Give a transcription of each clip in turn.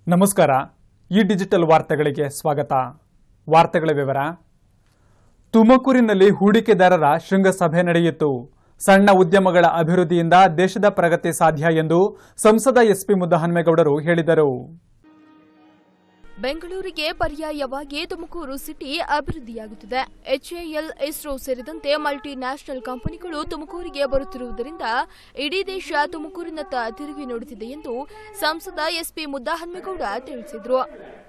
ನಮಸ್ಕಾರ ಈ ಡಿಜಿಟಲ್ ವಾರ್ತೆಗಳಿಗೆ ಸ್ವಾಗತ ವಾರ್ತೆಗಳ ವಿವರ ತುಮಕೂರಿನಲ್ಲಿ ಹೂಡಿಕೆದಾರರ ಶೃಂಗಸಭೆ ನಡೆಯಿತು ಸಣ್ಣ ಉದ್ಯಮಗಳ ಅಭಿವೃದ್ಧಿಯಿಂದ ದೇಶದ ಪ್ರಗತಿ ಸಾಧ್ಯ ಎಂದು ಸಂಸದ ಎಸ್ಪಿ ಮುದ್ದಹನ್ಮೇಗೌಡರು ಹೇಳಿದರು ಬೆಂಗಳೂರಿಗೆ ಪರ್ಯಾಯವಾಗಿ ತುಮಕೂರು ಸಿಟಿ ಅಭಿವೃದ್ಧಿಯಾಗುತ್ತಿದೆ ಎಚ್ಎಎಲ್ ಇಸ್ರೋ ಸೇರಿದಂತೆ ಮಲ್ಟಿ ನ್ಯಾಷನಲ್ ಕಂಪನಿಗಳು ತುಮಕೂರಿಗೆ ಬರುತ್ತಿರುವುದರಿಂದ ಇಡೀ ದೇಶ ತುಮಕೂರಿನತ್ತ ತಿರುಗಿ ನೋಡುತ್ತಿದೆ ಎಂದು ಸಂಸದ ಎಸ್ಪಿ ಮುದ್ದಹನ್ಮೇಗೌಡ ತಿಳಿಸಿದರು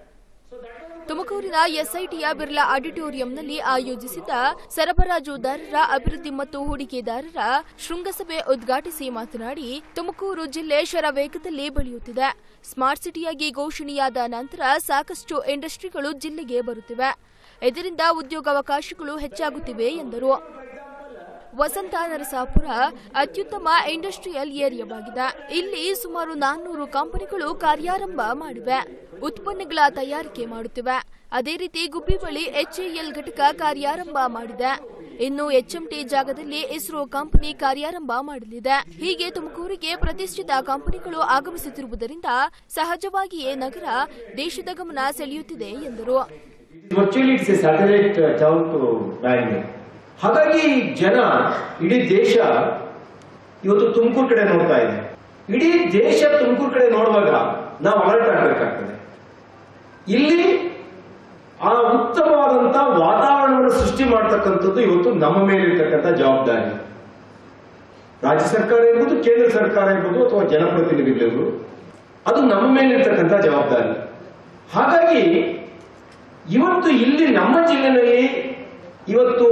ತುಮಕೂರಿನ ಎಸ್ಐಟಿಯ ಬಿರ್ಲಾ ಆಡಿಟೋರಿಯಂನಲ್ಲಿ ಆಯೋಜಿಸಿದ್ದ ಸರಬರಾಜುದಾರರ ಅಭಿವೃದ್ಧಿ ಮತ್ತು ಹೂಡಿಕೆದಾರರ ಶೃಂಗಸಭೆ ಉದ್ಘಾಟಿಸಿ ಮಾತನಾಡಿ ತುಮಕೂರು ಜಿಲ್ಲೆ ಶರವೇಗದಲ್ಲಿ ಬೆಳೆಯುತ್ತಿದೆ ಸ್ಮಾರ್ಟ್ ಸಿಟಿಯಾಗಿ ಘೋಷಣೆಯಾದ ನಂತರ ಸಾಕಷ್ಟು ಇಂಡಸ್ಟ್ರಿಗಳು ಜಿಲ್ಲೆಗೆ ಬರುತ್ತಿವೆ ಇದರಿಂದ ಉದ್ಯೋಗಾವಕಾಶಗಳು ಹೆಚ್ಚಾಗುತ್ತಿವೆ ಎಂದರು ವಸಂತ ನರಸಾಪುರ ಅತ್ಯುತ್ತಮ ಇಂಡಸ್ಟ್ರಿಯಲ್ ಏರಿಯಾವಾಗಿದೆ ಇಲ್ಲಿ ಸುಮಾರು ನಾನ್ನೂರು ಕಂಪನಿಗಳು ಕಾರ್ಯಾರಂಭ ಮಾಡಿವೆ ಉತ್ಪನ್ನಗಳ ತಯಾರಿಕೆ ಮಾಡುತ್ತಿವೆ ಅದೇ ರೀತಿ ಗುಬ್ಬಿ ಬಳಿ ಎಚ್ಎಎಲ್ ಘಟಕ ಕಾರ್ಯಾರಂಭ ಮಾಡಿದೆ ಇನ್ನು ಎಚ್ಎಂಟಿ ಜಾಗದಲ್ಲಿ ಇಸ್ರೋ ಕಂಪನಿ ಕಾರ್ಯಾರಂಭ ಮಾಡಲಿದೆ ಹೀಗೆ ತುಮಕೂರಿಗೆ ಪ್ರತಿಷ್ಠಿತ ಕಂಪನಿಗಳು ಆಗಮಿಸುತ್ತಿರುವುದರಿಂದ ಸಹಜವಾಗಿಯೇ ನಗರ ದೇಶದ ಗಮನ ಸೆಳೆಯುತ್ತಿದೆ ಎಂದರು virtually it's a satellite town to Bangalore ಹಾಗಾಗಿ ಜನ ಇಡೀ ದೇಶ ಇವತ್ತು ತುಮಕೂರು ಕಡೆ ನೋಡ್ತಾ ಇದೆ ಇಡೀ ದೇಶ ತುಮಕೂರು ಕಡೆ ನೋಡುವಾಗ ನಾವು ಅಲರ್ಟ್ ಆಗಬೇಕಾಗ್ತದೆ ಇಲ್ಲಿ ಆ ಉತ್ತಮವಾದಂತ ವಾತಾವರಣವನ್ನು ಸೃಷ್ಟಿ ಮಾಡ್ತಕ್ಕಂಥದ್ದು ಇವತ್ತು ನಮ್ಮ ಮೇಲಿರ್ತಕ್ಕಂಥ ಜವಾಬ್ದಾರಿ ರಾಜ್ಯ ಸರ್ಕಾರ ಇರ್ಬೋದು ಕೇಂದ್ರ ಸರ್ಕಾರ ಇರ್ಬೋದು ಅಥವಾ ಜನಪ್ರತಿನಿಧಿಗಳಿರ್ಬೋದು ಅದು ನಮ್ಮ ಮೇಲಿರ್ತಕ್ಕಂಥ ಜವಾಬ್ದಾರಿ ಹಾಗಾಗಿ ಇವತ್ತು ಇಲ್ಲಿ ನಮ್ಮ ಜಿಲ್ಲೆನಲ್ಲಿ ಇವತ್ತು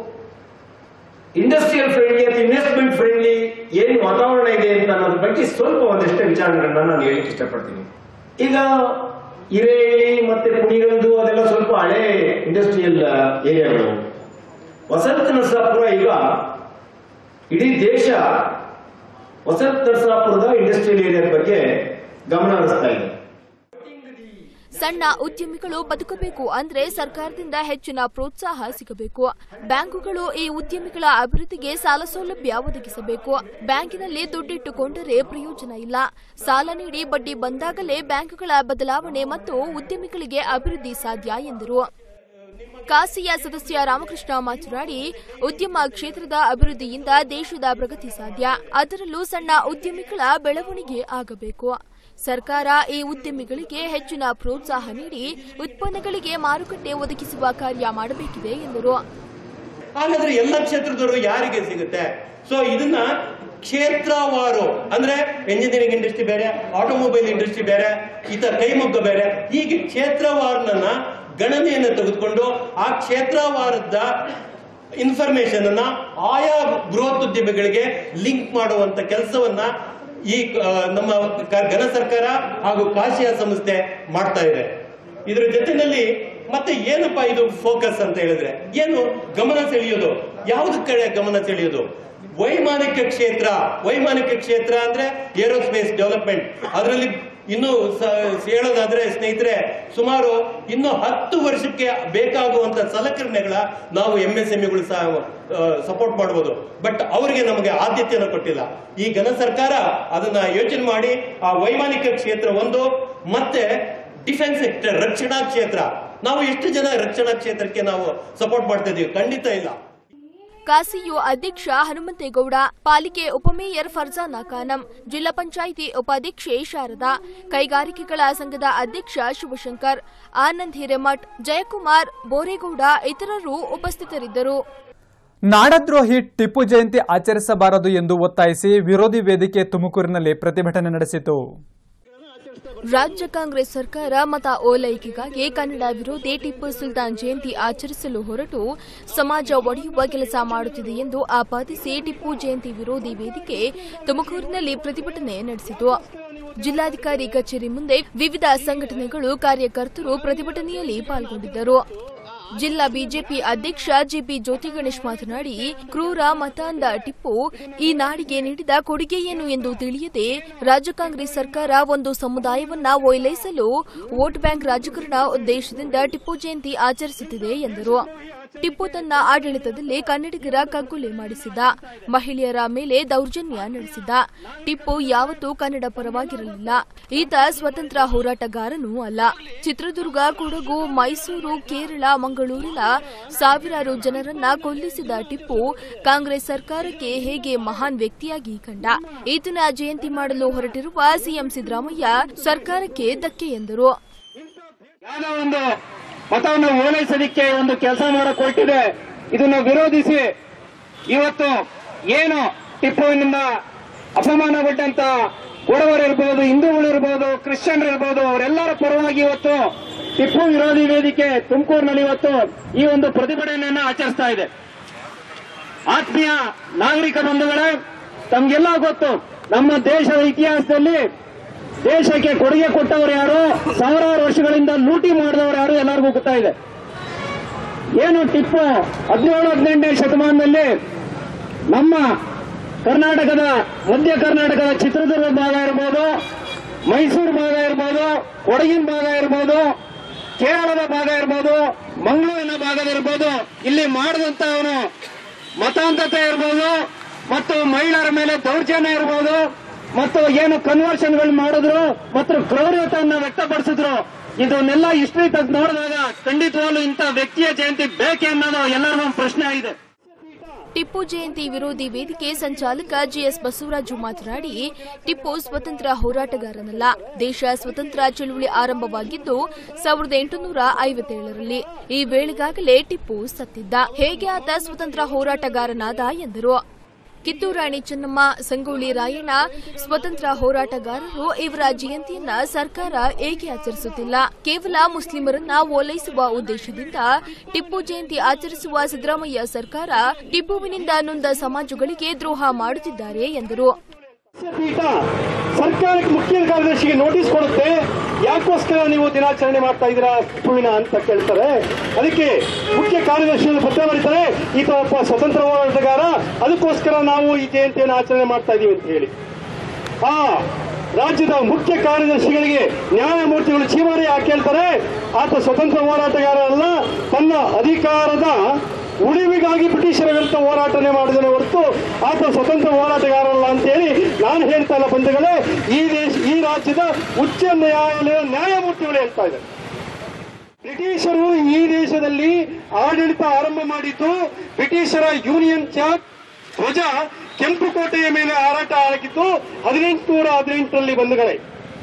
ಇಂಡಸ್ಟ್ರಿಯಲ್ ಫ್ರೆಂಡ್ಲಿ ಅಥವಾ ಇನ್ವೆಸ್ಟ್ಮೆಂಟ್ ಫ್ರೆಂಡ್ಲಿ ಏನು ವಾತಾವರಣ ಇದೆ ಅಂತ ಅನ್ನೋದ್ರ ಬಗ್ಗೆ ಸ್ವಲ್ಪ ಒಂದಷ್ಟು ವಿಚಾರಗಳನ್ನ ನಾನು ಹೇಳಿಕ್ಕೆ ಇಷ್ಟಪಡ್ತೀನಿ ಈಗ ಹಿರೇಹಳ್ಳಿ ಮತ್ತೆ ಕುಣಿಗಲ್ದು ಅದೆಲ್ಲ ಸ್ವಲ್ಪ ಹಳೆ ಇಂಡಸ್ಟ್ರಿಯಲ್ ಏರಿಯಾಗಳು ವಸಂತ ನರಸಾಪುರ ಈಗ ಇಡೀ ದೇಶ ವಸಂತ ನರಸಾಪುರದ ಇಂಡಸ್ಟ್ರಿಯಲ್ ಏರಿಯಾದ ಬಗ್ಗೆ ಗಮನ ಹರಿಸ್ತಾ ಇದೆ ಸಣ್ಣ ಉದ್ಯಮಿಗಳು ಬದುಕಬೇಕು ಅಂದ್ರೆ ಸರ್ಕಾರದಿಂದ ಹೆಚ್ಚಿನ ಪ್ರೋತ್ಸಾಹ ಸಿಗಬೇಕು ಬ್ಯಾಂಕುಗಳು ಈ ಉದ್ಯಮಿಗಳ ಅಭಿವೃದ್ಧಿಗೆ ಸಾಲ ಸೌಲಭ್ಯ ಒದಗಿಸಬೇಕು ಬ್ಯಾಂಕಿನಲ್ಲಿ ದುಡ್ಡಿಟ್ಟುಕೊಂಡರೆ ಪ್ರಯೋಜನ ಇಲ್ಲ ಸಾಲ ನೀಡಿ ಬಡ್ಡಿ ಬಂದಾಗಲೇ ಬ್ಯಾಂಕುಗಳ ಬದಲಾವಣೆ ಮತ್ತು ಉದ್ಯಮಿಗಳಿಗೆ ಅಭಿವೃದ್ಧಿ ಸಾಧ್ಯ ಎಂದರು ಕಾಸಿಯ ಸದಸ್ಯ ರಾಮಕೃಷ್ಣ ಮಾತನಾಡಿ ಉದ್ಯಮ ಕ್ಷೇತ್ರದ ಅಭಿವೃದ್ಧಿಯಿಂದ ದೇಶದ ಪ್ರಗತಿ ಸಾಧ್ಯ ಅದರಲ್ಲೂ ಸಣ್ಣ ಉದ್ಯಮಿಗಳ ಬೆಳವಣಿಗೆ ಆಗಬೇಕು ಸರ್ಕಾರ ಈ ಉದ್ಯಮಿಗಳಿಗೆ ಹೆಚ್ಚಿನ ಪ್ರೋತ್ಸಾಹ ನೀಡಿ ಉತ್ಪನ್ನಗಳಿಗೆ ಮಾರುಕಟ್ಟೆ ಒದಗಿಸುವ ಕಾರ್ಯ ಮಾಡಬೇಕಿದೆ ಎಂದರು ಹಾಗಾದ್ರೆ ಎಲ್ಲ ಕ್ಷೇತ್ರದವರು ಯಾರಿಗೆ ಸಿಗುತ್ತೆ ಸೊ ಇದನ್ನ ಕ್ಷೇತ್ರವಾರು ಅಂದ್ರೆ ಎಂಜಿನಿಯರಿಂಗ್ ಇಂಡಸ್ಟ್ರಿ ಬೇರೆ ಆಟೋಮೊಬೈಲ್ ಇಂಡಸ್ಟ್ರಿ ಬೇರೆ ಇತರ ಕೈಮಗ್ಗ ಬೇರೆ ಹೀಗೆ ಕ್ಷೇತ್ರವಾರನ ಗಣನೆಯನ್ನು ತೆಗೆದುಕೊಂಡು ಆ ಕ್ಷೇತ್ರವಾರದ ಇನ್ಫಾರ್ಮೇಶನ್ ಅನ್ನ ಆಯಾ ಬೃಹತ್ ಲಿಂಕ್ ಮಾಡುವಂತ ಕೆಲಸವನ್ನ ಈ ಆ, ನಮ್ಮ ಕ- ಘನ ಸರ್ಕಾರ ಹಾಗೂ ಕಾಶಿಯ ಸಂಸ್ಥೆ ಮಾಡ್ತಾ ಇದೆ ಇದ್ರ ಜೊತೆನಲ್ಲಿ ಮತ್ತೆ ಏನಪ್ಪ ಇದು ಫೋಕಸ್ ಅಂತ ಹೇಳಿದ್ರೆ ಏನು ಗಮನ ಸೆಳೆಯೋದು ಯಾವ್ದು ಕಡೆ ಗಮನ ಸೆಳೆಯೋದು ವೈಮಾನಿಕ ಕ್ಷೇತ್ರ ವೈಮಾನಿಕ ಕ್ಷೇತ್ರ ಅಂದ್ರೆ ಏರೋಸ್ಪೇಸ್ ಡೆವಲಪ್ಮೆಂಟ್ ಅದರಲ್ಲಿ ಇನ್ನು ಸ- ಹೇಳೋದಾದ್ರೆ ಸ್ನೇಹಿತರೆ ಸುಮಾರು ಇನ್ನು ಹತ್ತು ವರ್ಷಕ್ಕೆ ಬೇಕಾಗುವಂತ ಸಲಕರಣೆಗಳ ನಾವು ಎಂ ಎಸ್ ಎಂಇಗಳು ಸಹ ಸಪೋರ್ಟ್ ಮಾಡಬಹುದು ಬಟ್ ಅವರಿಗೆ ನಮಗೆ ಆದ್ಯತೆಯನ್ನು ಕೊಟ್ಟಿಲ್ಲ ಈ ಘನ ಸರ್ಕಾರ ಅದನ್ನ ಯೋಚನೆ ಮಾಡಿ ಆ ವೈಮಾನಿಕ ಕ್ಷೇತ್ರ ಒಂದು ಮತ್ತೆ ಡಿಫೆನ್ಸ್ ಸೆಕ್ಟರ್ ರಕ್ಷಣಾ ಕ್ಷೇತ್ರ ನಾವು ಎಷ್ಟು ಜನ ರಕ್ಷಣಾ ಕ್ಷೇತ್ರಕ್ಕೆ ನಾವು ಸಪೋರ್ಟ್ ಮಾಡ್ತಾ ಇದೀವಿ ಖಂಡಿತ ಇಲ್ಲ ಕಾಸಿಯು ಅಧ್ಯಕ್ಷ ಹನುಮಂತೇಗೌಡ ಪಾಲಿಕೆ ಉಪಮೇಯರ್ ಫರ್ಜಾನಾ ಖಾನಂ ಜಿಲ್ಲಾ ಪಂಚಾಯಿತಿ ಉಪಾಧ್ಯಕ್ಷೆ ಶಾರದಾ ಕೈಗಾರಿಕೆಗಳ ಸಂಘದ ಅಧ್ಯಕ್ಷ ಶಿವಶಂಕರ್ ಆನಂದ್ ಹಿರೇಮಠ್ ಜಯಕುಮಾರ್ ಬೋರೇಗೌಡ ಇತರರು ಉಪಸ್ಥಿತರಿದ್ದರು ನಾಡದ್ರೋಹಿ ಟಿಪ್ಪು ಜಯಂತಿ ಆಚರಿಸಬಾರದು ಎಂದು ಒತ್ತಾಯಿಸಿ ವಿರೋಧಿ ವೇದಿಕೆ ತುಮಕೂರಿನಲ್ಲಿ ಪ್ರತಿಭಟನೆ ನಡೆಸಿತು ರಾಜ್ಯ ಕಾಂಗ್ರೆಸ್ ಸರ್ಕಾರ ಮತ ಓಲೈಕೆಗಾಗಿ ಕನ್ನಡ ವಿರೋಧಿ ಟಿಪ್ಪು ಸುಲ್ತಾನ್ ಜಯಂತಿ ಆಚರಿಸಲು ಹೊರಟು ಸಮಾಜ ಒಡೆಯುವ ಕೆಲಸ ಮಾಡುತ್ತಿದೆ ಎಂದು ಆಪಾದಿಸಿ ಟಿಪ್ಪು ಜಯಂತಿ ವಿರೋಧಿ ವೇದಿಕೆ ತುಮಕೂರಿನಲ್ಲಿ ಪ್ರತಿಭಟನೆ ನಡೆಸಿತು ಜಿಲ್ಲಾಧಿಕಾರಿ ಕಚೇರಿ ಮುಂದೆ ವಿವಿಧ ಸಂಘಟನೆಗಳು ಕಾರ್ಯಕರ್ತರು ಪ್ರತಿಭಟನೆಯಲ್ಲಿ ಪಾಲ್ಗೊಂಡಿದ್ದರು ಜಿಲ್ಲಾ ಬಿಜೆಪಿ ಅಧ್ಯಕ್ಷ ಜಿಪಿ ಜ್ಯೋತಿಗಣೇಶ್ ಮಾತನಾಡಿ ಕ್ರೂರ ಮತಾಂಧ ಟಿಪ್ಪು ಈ ನಾಡಿಗೆ ನೀಡಿದ ಕೊಡುಗೆ ಏನು ಎಂದು ತಿಳಿಯದೆ ರಾಜ್ಯ ಕಾಂಗ್ರೆಸ್ ಸರ್ಕಾರ ಒಂದು ಸಮುದಾಯವನ್ನ ಓಲೈಸಲು ವೋಟ್ ಬ್ಯಾಂಕ್ ರಾಜಕಾರಣ ಉದ್ದೇಶದಿಂದ ಟಿಪ್ಪು ಜಯಂತಿ ಆಚರಿಸುತ್ತಿದೆ ಎಂದರು ಟಿಪ್ಪು ತನ್ನ ಆಡಳಿತದಲ್ಲಿ ಕನ್ನಡಿಗರ ಕಗ್ಗೊಲೆ ಮಾಡಿಸಿದ ಮಹಿಳೆಯರ ಮೇಲೆ ದೌರ್ಜನ್ಯ ನಡೆಸಿದ ಟಿಪ್ಪು ಯಾವತ್ತೂ ಕನ್ನಡ ಪರವಾಗಿರಲಿಲ್ಲ ಈತ ಸ್ವತಂತ್ರ ಹೋರಾಟಗಾರನೂ ಅಲ್ಲ ಚಿತ್ರದುರ್ಗ ಕೊಡಗು ಮೈಸೂರು ಕೇರಳ ಮಂಗಳೂರಿನ ಸಾವಿರಾರು ಜನರನ್ನ ಕೊಲ್ಲಿಸಿದ ಟಿಪ್ಪು ಕಾಂಗ್ರೆಸ್ ಸರ್ಕಾರಕ್ಕೆ ಹೇಗೆ ಮಹಾನ್ ವ್ಯಕ್ತಿಯಾಗಿ ಕಂಡ ಈತನ ಜಯಂತಿ ಮಾಡಲು ಹೊರಟಿರುವ ಸಿಎಂ ಸಿದ್ದರಾಮಯ್ಯ ಸರ್ಕಾರಕ್ಕೆ ಧಕ್ಕೆ ಎಂದರು ಯಾವ್ದೋ ಒಂದು ಮತವನ್ನು ಓಲೈಸಲಿಕ್ಕೆ ಒಂದು ಕೆಲಸ ಮಾಡಕ್ ಹೊರಟಿದೆ ಇದನ್ನು ವಿರೋಧಿಸಿ ಇವತ್ತು ಏನು ಟಿಪ್ಪುವಿನಿಂದ ಅಪಮಾನಗೊಂಡಂತ ಕೊಡವರಿರ್ಬೋದು ಹಿಂದೂಗಳಿರ್ಬೋದು ಕ್ರಿಶ್ಚಿಯನ್ರಿರ್ಬೋದು ಅವರೆಲ್ಲರ ಪರವಾಗಿ ಇವತ್ತು ಟಿಪ್ಪು ವಿರೋಧಿ ವೇದಿಕೆ ತುಮಕೂರಿನಲ್ಲಿ ಇವತ್ತು ಈ ಒಂದು ಪ್ರತಿಭಟನೆಯನ್ನ ಆಚರಿಸ್ತಾ ಇದೆ ಆತ್ಮೀಯ ನಾಗರಿಕ ಬಂಧುಗಳೇ ತಮ್ಗೆಲ್ಲ ಗೊತ್ತು ನಮ್ಮ ದೇಶದ ಇತಿಹಾಸದಲ್ಲಿ ದೇಶಕ್ಕೆ ಕೊಡುಗೆ ಕೊಟ್ಟವರು ಯಾರು ಸಾವಿರಾರು ವರ್ಷಗಳಿಂದ ಲೂಟಿ ಮಾಡಿದವರು ಯಾರು ಎಲ್ಲರಿಗೂ ಗೊತ್ತಾಗಿದೆ ಏನು ಟಿಪ್ಪು ಹದಿನೇಳು ಹದಿನೆಂಟನೇ ಶತಮಾನದಲ್ಲಿ ನಮ್ಮ ಕರ್ನಾಟಕದ ಮಧ್ಯ ಕರ್ನಾಟಕದ ಚಿತ್ರದುರ್ಗ ಭಾಗ ಇರ್ಬೋದು ಮೈಸೂರು ಭಾಗ ಇರ್ಬೋದು ಕೊಡಗಿನ ಭಾಗ ಇರ್ಬೋದು ಕೇರಳದ ಭಾಗ ಇರ್ಬೋದು ಮಂಗಳೂರಿನ ಭಾಗದಿರ್ಬೋದು ಇಲ್ಲಿ ಮಾಡಿದಂತ ಅವನು ಮತಾಂಧತೆ ಇರ್ಬೋದು ಮತ್ತು ಮಹಿಳೆಯರ ಮೇಲೆ ದೌರ್ಜನ್ಯ ಇರ್ಬೋದು ಮತ್ತು ಏನು ಕನ್ವರ್ಷನ್ಗಳು ಮಾಡಿದ್ರು ಮತ್ತು ಕ್ರೌರ್ಯತೆಯನ್ನ ವ್ಯಕ್ತಪಡಿಸಿದ್ರು ಇದನ್ನೆಲ್ಲ ಹಿಸ್ಟ್ರಿ ತೆಗೆದು ನೋಡಿದಾಗ ಖಂಡಿತವಾಗ್ಲೂ ಇಂಥ ವ್ಯಕ್ತಿಯ ಜಯಂತಿ ಬೇಕೆ ಅನ್ನೋದು ಎಲ್ಲರಿಗೂ ಒಂದು ಪ್ರಶ್ನೆ ಆಗಿದೆ ಟಿಪ್ಪು ಜಯಂತಿ ವಿರೋಧಿ ವೇದಿಕೆ ಸಂಚಾಲಕ ಜಿಎಸ್ ಬಸವರಾಜು ಮಾತನಾಡಿ ಟಿಪ್ಪು ಸ್ವತಂತ್ರ ಹೋರಾಟಗಾರನಲ್ಲ ದೇಶ ಸ್ವತಂತ್ರ ಚಳುವಳಿ ಆರಂಭವಾಗಿದ್ದು ಸಾವಿರದ ಎಂಟುನೂರ ಐವತ್ತೇಳರಲ್ಲಿ ಈ ವೇಳೆಗಾಗಲೇ ಟಿಪ್ಪು ಸತ್ತಿದ್ದ ಹೇಗೆ ಆತ ಸ್ವತಂತ್ರ ಹೋರಾಟಗಾರನಾದ ಎಂದರು ಕಿತ್ತೂರಾಣಿ ಚೆನ್ನಮ್ಮ ಸಂಗೊಳ್ಳಿ ರಾಯಣ್ಣ ಸ್ವತಂತ್ರ ಹೋರಾಟಗಾರರು ಇವರ ಜಯಂತಿಯನ್ನ ಸರ್ಕಾರ ಏಕೆ ಆಚರಿಸುತ್ತಿಲ್ಲ ಕೇವಲ ಮುಸ್ಲಿಮರನ್ನ ಓಲೈಸುವ ಉದ್ದೇಶದಿಂದ ಟಿಪ್ಪು ಜಯಂತಿ ಆಚರಿಸುವ ಸಿದ್ದರಾಮಯ್ಯ ಸರ್ಕಾರ ಟಿಪ್ಪುವಿನಿಂದ ನೊಂದ ಸಮಾಜಗಳಿಗೆ ದ್ರೋಹ ಮಾಡುತ್ತಿದ್ದಾರೆ ಎಂದರು ಪೀಠ ಸರ್ಕಾರಕ್ಕೆ ಮುಖ್ಯ ಕಾರ್ಯದರ್ಶಿಗೆ ನೋಟಿಸ್ ಕೊಡುತ್ತೆ ಯಾಕೋಸ್ಕರ ನೀವು ದಿನಾಚರಣೆ ಮಾಡ್ತಾ ಇದ್ದೀರಾ ಟಿಪ್ಪುವಿನ ಅಂತ ಕೇಳ್ತಾರೆ ಅದಕ್ಕೆ ಮುಖ್ಯ ಕಾರ್ಯದರ್ಶಿಗಳು ಪತ್ರ ಬರೀತಾರೆ ಈತ ಒಬ್ಬ ಸ್ವತಂತ್ರ ಹೋರಾಟಗಾರ ಅದಕ್ಕೋಸ್ಕರ ನಾವು ಈ ಜಯಂತಿಯನ್ನು ಆಚರಣೆ ಮಾಡ್ತಾ ಇದೀವಿ ಅಂತ ಹೇಳಿ ಆ ರಾಜ್ಯದ ಮುಖ್ಯ ಕಾರ್ಯದರ್ಶಿಗಳಿಗೆ ನ್ಯಾಯಮೂರ್ತಿಗಳು ಚೀಮಾರಿ ಯಾಕೆ ಹೇಳ್ತಾರೆ ಆತ ಸ್ವತಂತ್ರ ಹೋರಾಟಗಾರ ಅಲ್ಲ ತನ್ನ ಅಧಿಕಾರದ ಉಳಿವಿಗಾಗಿ ಬ್ರಿಟಿಷರ ವಿರುದ್ಧ ಹೋರಾಟನೆ ಮಾಡಿದನೆ ಹೊರತು ಆತ ಸ್ವತಂತ್ರ ಹೋರಾಟಗಾರಲ್ಲ ಅಂತೇಳಿ ನಾನು ಹೇಳ್ತಾ ಇಲ್ಲ ಬಂಧುಗಳೇ ಈ ದೇಶ ಈ ರಾಜ್ಯದ ಉಚ್ಚ ನ್ಯಾಯಾಲಯ ನ್ಯಾಯಮೂರ್ತಿಗಳು ಹೇಳ್ತಾ ಇದ್ದಾರೆ ಬ್ರಿಟಿಷರು ಈ ದೇಶದಲ್ಲಿ ಆಡಳಿತ ಆರಂಭ ಮಾಡಿದ್ದು ಬ್ರಿಟಿಷರ ಯೂನಿಯನ್ ಚಾಕ್ ಧ್ವಜ ಕೆಂಪು ಕೋಟೆಯ ಮೇಲೆ ಹಾರಾಟ ಹಾಕಿದ್ದು ಹದಿನೆಂಟುನೂರ ಹದಿನೆಂಟರಲ್ಲಿ ಬಂಧುಗಳೇ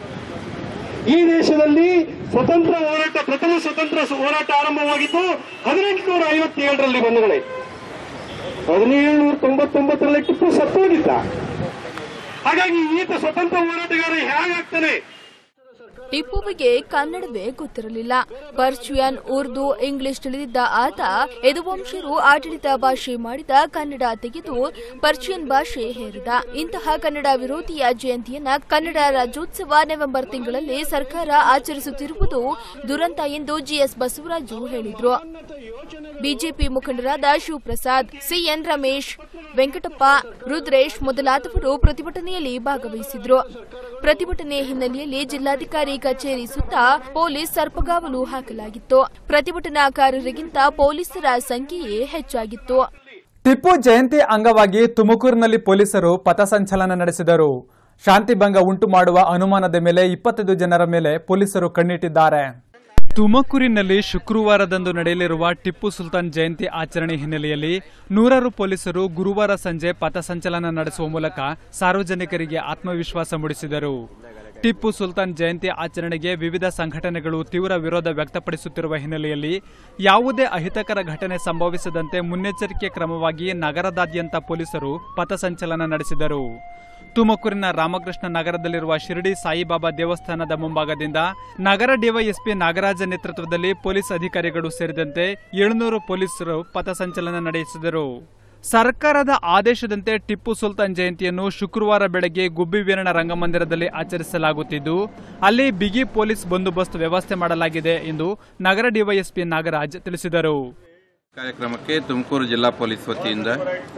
ಈ ದೇಶದಲ್ಲಿ ಸ್ವತಂತ್ರ ಹೋರಾಟ ಪ್ರಥಮ ಸ್ವತಂತ್ರ ಹೋರಾಟ ಆರಂಭವಾಗಿದ್ದು ಹದಿನೆಂಟುನೂರ ಐವತ್ತೇಳರಲ್ಲಿ ಬಂಧುಗಳೇ ಹದಿನೇಳುನೂರ ತೊಂಬತ್ತೊಂಬತ್ತರಲ್ಲಿ ಟಿಪ್ಪು ಸತ್ತೋಗಿದ್ದ ಹಾಗಾಗಿ ಈತ ಸ್ವತಂತ್ರ ಹೋರಾಟಗಾರ ಹೇಗಾಗ್ತಾನೆ ಟಿಪ್ಪುವಿಗೆ ಕನ್ನಡವೇ ಗೊತ್ತಿರಲಿಲ್ಲ ಪರ್ಷಿಯನ್ ಉರ್ದು ಇಂಗ್ಲಿಷ್ ತಿಳಿದಿದ್ದ ಆತ ಯದುವಂಶರು ಆಡಳಿತ ಭಾಷೆ ಮಾಡಿದ ಕನ್ನಡ ತೆಗೆದು ಪರ್ಷಿಯನ್ ಭಾಷೆ ಹೇರಿದ ಇಂತಹ ಕನ್ನಡ ವಿರೋಧಿಯ ಜಯಂತಿಯನ್ನ ಕನ್ನಡ ರಾಜ್ಯೋತ್ಸವ ನವೆಂಬರ್ ತಿಂಗಳಲ್ಲಿ ಸರ್ಕಾರ ಆಚರಿಸುತ್ತಿರುವುದು ದುರಂತ ಎಂದು ಜಿಎಸ್ ಬಸವರಾಜು ಹೇಳಿದ್ರು ಬಿಜೆಪಿ ಮುಖಂಡರಾದ ಶಿವಪ್ರಸಾದ್ ಸಿಎನ್ ರಮೇಶ್ ವೆಂಕಟಪ್ಪ ರುದ್ರೇಶ್ ಮೊದಲಾದವರು ಪ್ರತಿಭಟನೆಯಲ್ಲಿ ಭಾಗವಹಿಸಿದ್ರು ಪ್ರತಿಭಟನೆ ಹಿನ್ನೆಲೆಯಲ್ಲಿ ಜಿಲ್ಲಾಧಿಕಾರಿ ಕಚೇರಿ ಸುತ್ತ ಪೊಲೀಸ್ ಸರ್ಪಗಾವಲು ಹಾಕಲಾಗಿತ್ತು ಪ್ರತಿಭಟನಾಕಾರರಿಗಿಂತ ಪೊಲೀಸರ ಸಂಖ್ಯೆಯೇ ಹೆಚ್ಚಾಗಿತ್ತು ಟಿಪ್ಪು ಜಯಂತಿ ಅಂಗವಾಗಿ ತುಮಕೂರಿನಲ್ಲಿ ಪೊಲೀಸರು ಪಥಸಂಚಲನ ನಡೆಸಿದರು ಶಾಂತಿಭಂಗ ಉಂಟು ಮಾಡುವ ಅನುಮಾನದ ಮೇಲೆ ಇಪ್ಪತ್ತೈದು ಜನರ ಮೇಲೆ ಪೊಲೀಸರು ಕಣ್ಣಿಟ್ಟಿದ್ದಾರೆ ತುಮಕೂರಿನಲ್ಲಿ ಶುಕ್ರವಾರದಂದು ನಡೆಯಲಿರುವ ಟಿಪ್ಪು ಸುಲ್ತಾನ್ ಜಯಂತಿ ಆಚರಣೆ ಹಿನ್ನೆಲೆಯಲ್ಲಿ ನೂರಾರು ಪೊಲೀಸರು ಗುರುವಾರ ಸಂಜೆ ಪಥಸಂಚಲನ ನಡೆಸುವ ಮೂಲಕ ಸಾರ್ವಜನಿಕರಿಗೆ ಆತ್ಮವಿಶ್ವಾಸ ಮೂಡಿಸಿದರು ಟಿಪ್ಪು ಸುಲ್ತಾನ್ ಜಯಂತಿ ಆಚರಣೆಗೆ ವಿವಿಧ ಸಂಘಟನೆಗಳು ತೀವ್ರ ವಿರೋಧ ವ್ಯಕ್ತಪಡಿಸುತ್ತಿರುವ ಹಿನ್ನೆಲೆಯಲ್ಲಿ ಯಾವುದೇ ಅಹಿತಕರ ಘಟನೆ ಸಂಭವಿಸದಂತೆ ಮುನ್ನೆಚ್ಚರಿಕೆ ಕ್ರಮವಾಗಿ ನಗರದಾದ್ಯಂತ ಪೊಲೀಸರು ಪಥಸಂಚಲನ ನಡೆಸಿದರು ತುಮಕೂರಿನ ರಾಮಕೃಷ್ಣ ನಗರದಲ್ಲಿರುವ ಶಿರಡಿ ಸಾಯಿಬಾಬಾ ದೇವಸ್ಥಾನದ ಮುಂಭಾಗದಿಂದ ನಗರ ಡಿವೈಎಸ್ಪಿ ನಾಗರಾಜ ನೇತೃತ್ವದಲ್ಲಿ ಪೊಲೀಸ್ ಅಧಿಕಾರಿಗಳು ಸೇರಿದಂತೆ ಏಳುನೂರು ಪೊಲೀಸರು ಪಥಸಂಚಲನ ನಡೆಸಿದರು ಸರ್ಕಾರದ ಆದೇಶದಂತೆ ಟಿಪ್ಪು ಸುಲ್ತಾನ್ ಜಯಂತಿಯನ್ನು ಶುಕ್ರವಾರ ಬೆಳಗ್ಗೆ ಗುಬ್ಬಿ ವೀರಣ್ಣ ರಂಗಮಂದಿರದಲ್ಲಿ ಆಚರಿಸಲಾಗುತ್ತಿದ್ದು ಅಲ್ಲಿ ಬಿಗಿ ಪೊಲೀಸ್ ಬಂದೋಬಸ್ತ್ ವ್ಯವಸ್ಥೆ ಮಾಡಲಾಗಿದೆ ಎಂದು ನಗರ ಡಿವೈಎಸ್ಪಿ ನಾಗರಾಜ್ ತಿಳಿಸಿದರು ಕಾರ್ಯಕ್ರಮಕ್ಕೆ ತುಮಕೂರು ಜಿಲ್ಲಾ ಪೊಲೀಸ್ ವತಿಯಿಂದ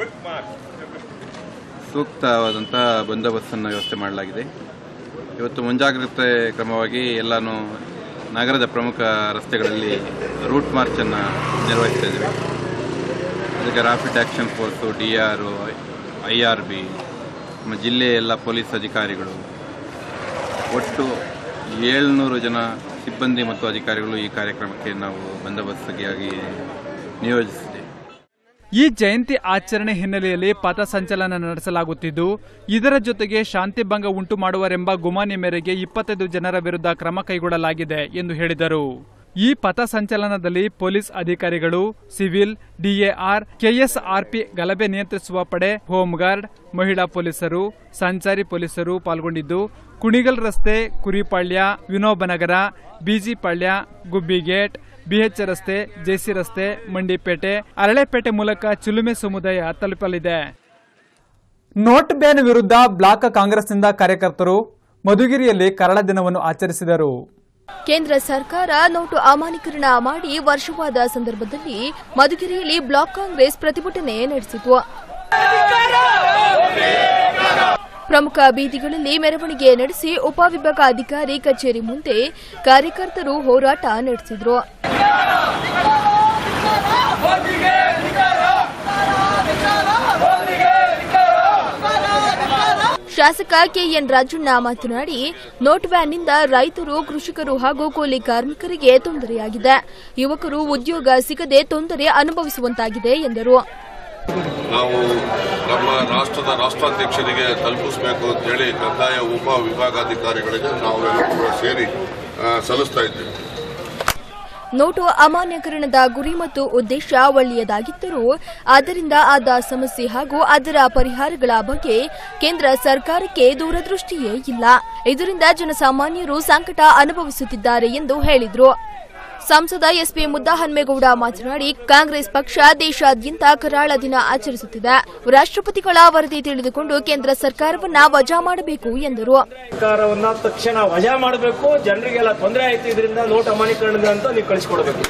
ಸೂಕ್ತವಾದಂಥ ಬಂದೋಬಸ್ತನ್ನು ವ್ಯವಸ್ಥೆ ಮಾಡಲಾಗಿದೆ ಇವತ್ತು ಮುಂಜಾಗ್ರತೆ ಕ್ರಮವಾಗಿ ಎಲ್ಲಾನು ನಗರದ ಪ್ರಮುಖ ರಸ್ತೆಗಳಲ್ಲಿ ರೂಟ್ ಮಾರ್ಚನ್ನು ನಿರ್ವಹಿಸ್ತಾ ಇದ್ದೀವಿ ಅದಕ್ಕೆ rapid action force D R I R B ನಮ್ಮ ಜಿಲ್ಲೆಯ ಎಲ್ಲ ಪೊಲೀಸ್ ಅಧಿಕಾರಿಗಳು ಒಟ್ಟು ಏಳ್ನೂರು ಜನ ಸಿಬ್ಬಂದಿ ಮತ್ತು ಅಧಿಕಾರಿಗಳು ಈ ಕಾರ್ಯಕ್ರಮಕ್ಕೆ ನಾವು ಬಂದೋಬಸ್ತಿಗಾಗಿ ನಿಯೋಜಿಸಿದ್ದೇವೆ ಈ ಜಯಂತಿ ಆಚರಣೆ ಹಿನ್ನೆಲೆಯಲ್ಲಿ ಪಥಸಂಚಲನ ನಡೆಸಲಾಗುತ್ತಿದ್ದು ಇದರ ಜೊತೆಗೆ ಶಾಂತಿ ಭಂಗ ಉಂಟು ಮಾಡುವರೆಂಬ ಗುಮಾನಿ ಮೇರೆಗೆ ಇಪ್ಪತ್ತೈದು ಜನರ ವಿರುದ್ಧ ಕ್ರಮ ಕೈಗೊಳ್ಳಲಾಗಿದೆ ಎಂದು ಹೇಳಿದರು ಈ ಪಥಸಂಚಲನದಲ್ಲಿ ಪೊಲೀಸ್ ಅಧಿಕಾರಿಗಳು ಸಿವಿಲ್ ಡಿಎಆರ್ ಕೆಎಸ್ಆರ್ಪಿ ಗಲಭೆ ನಿಯಂತ್ರಿಸುವ ಪಡೆ ಹೋಂಗಾರ್ಡ್ ಮಹಿಳಾ ಪೊಲೀಸರು ಸಂಚಾರಿ ಪೊಲೀಸರು ಪಾಲ್ಗೊಂಡಿದ್ದು ಕುಣಿಗಲ್ ರಸ್ತೆ ಕುರಿಪಾಳ್ಯ ವಿನೋಬನಗರ ಬಿಜಿಪಾಳ್ಯ ಗುಬ್ಬಿಗೇಟ್ ಬಿಎಚ್ ರಸ್ತೆ ಜೆಸಿ ರಸ್ತೆ ಮಂಡಿಪೇಟೆ ಅರಳೆಪೇಟೆ ಮೂಲಕ ಚಿಲುಮೆ ಸಮುದಾಯ ತಲುಪಲಿದೆ ನೋಟ್ ಬ್ಯಾನ್ ವಿರುದ್ಧ ಬ್ಲಾಕ್ ಕಾಂಗ್ರೆಸ್ನಿಂದ ಕಾರ್ಯಕರ್ತರು ಮಧುಗಿರಿಯಲ್ಲಿ ಕರಾಳ ದಿನವನ್ನು ಆಚರಿಸಿದರು ಕೇಂದ್ರ ಸರ್ಕಾರ ನೋಟು ಅಮಾನ್ಯೀಕರಣ ಮಾಡಿ ವರ್ಷವಾದ ಸಂದರ್ಭದಲ್ಲಿ ಮಧುಗಿರಿಯಲ್ಲಿ ಬ್ಲಾಕ್ ಕಾಂಗ್ರೆಸ್ ಪ್ರತಿಭಟನೆ ನಡೆಸಿತು ಪ್ರಮುಖ ಬೀದಿಗಳಲ್ಲಿ ಮೆರವಣಿಗೆ ನಡೆಸಿ ಉಪವಿಭಾಗಾಧಿಕಾರಿ ಕಚೇರಿ ಮುಂದೆ ಕಾರ್ಯಕರ್ತರು ಹೋರಾಟ ನಡೆಸಿದ್ರು ಶಾಸಕ ಕೆಎನ್ ರಾಜಣ್ಣ ಮಾತನಾಡಿ ನೋಟ್ ಬ್ಯಾನ್ನಿಂದ ರೈತರು ಕೃಷಿಕರು ಹಾಗೂ ಕೂಲಿ ಕಾರ್ಮಿಕರಿಗೆ ತೊಂದರೆಯಾಗಿದೆ ಯುವಕರು ಉದ್ಯೋಗ ಸಿಗದೆ ತೊಂದರೆ ಅನುಭವಿಸುವಂತಾಗಿದೆ ಎಂದರು ನಾವು ನಮ್ಮ ರಾಷ್ಟ್ರದ ರಾಷ್ಟ್ರಾಧ್ಯಕ್ಷರಿಗೆ ತಲುಪಿಸಬೇಕು ಅಂತ ಹೇಳಿ ಕಂದಾಯ ಉಪ ವಿಭಾಗಾಧಿಕಾರಿಗಳಿಗೆ ನಾವೆಲ್ಲ ಕೂಡ ಸೇರಿ ಆ, ಸಲ್ಲಿಸ್ತಾ ಇದ್ದೇವೆ ನೋಟು ಅಮಾನ್ಯೀಕರಣದ ಗುರಿ ಮತ್ತು ಉದ್ದೇಶ ಒಳ್ಳೆಯದಾಗಿದ್ದರೂ ಅದರಿಂದ ಆದ ಸಮಸ್ಯೆ ಹಾಗೂ ಅದರ ಪರಿಹಾರಗಳ ಬಗ್ಗೆ ಕೇಂದ್ರ ಸರ್ಕಾರಕ್ಕೆ ದೂರದೃಷ್ಟಿಯೇ ಇಲ್ಲ ಇದರಿಂದ ಜನಸಾಮಾನ್ಯರು ಸಂಕಟ ಅನುಭವಿಸುತ್ತಿದ್ದಾರೆ ಎಂದು ಹೇಳಿದರು ಸಂಸದ ಎಸ್ಪಿ ಮುದ್ದಹನ್ಮೇಗೌಡ ಮಾತನಾಡಿ ಕಾಂಗ್ರೆಸ್ ಪಕ್ಷ ದೇಶಾದ್ಯಂತ ಕರಾಳ ದಿನ ಆಚರಿಸುತ್ತಿದೆ ರಾಷ್ಟ್ರಪತಿಗಳ ವರದಿ ತಿಳಿದುಕೊಂಡು ಕೇಂದ್ರ ಸರ್ಕಾರವನ್ನ ವಜಾ ಮಾಡಬೇಕು ಎಂದರು ಸರ್ಕಾರವನ್ನ ತಕ್ಷಣ ವಜಾ ಮಾಡಬೇಕು ಜನರಿಗೆಲ್ಲ ತೊಂದರೆ ಆಯ್ತು ಇದರಿಂದ ನೋಟ್ ಅಮಾನ್ಯೀಕರಣದ ಅಂತ ನೀವು ಕಳಿಸ್ಕೊಡ್ಬೇಕು